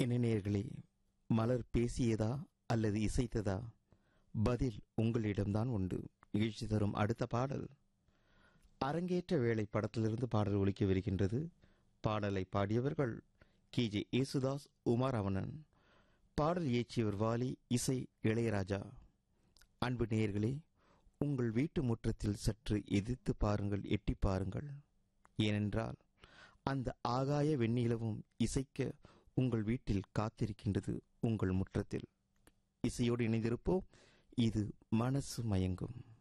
என்ன நேயர்களே மலர் பேசியதா அல்லது இசைத்ததா பதில் உங்களிடம்தான் உண்டு இகழ்ச்சி தரும் அடுத்த பாடல் அரங்கேற்ற வேளை படத்திலிருந்து பாடல் ஒலிக்கவிருக்கின்றது பாடலை பாடியவர்கள் கே ஜே ஏசுதாஸ் உமாரவணன் பாடல் இயற்றியவர் வாலி இசை இளையராஜா அன்பு நேயர்களே உங்கள் வீட்டு முற்றத்தில் சற்று எதிர்த்து பாருங்கள் எட்டி பாருங்கள் ஏனென்றால் அந்த ஆகாய வெண்ணிலவும் இசைக்க உங்கள் வீட்டில் காத்திருக்கின்றது உங்கள் முற்றத்தில் இசையோடு இணைந்திருப்போம் இது மனசு மயங்கும்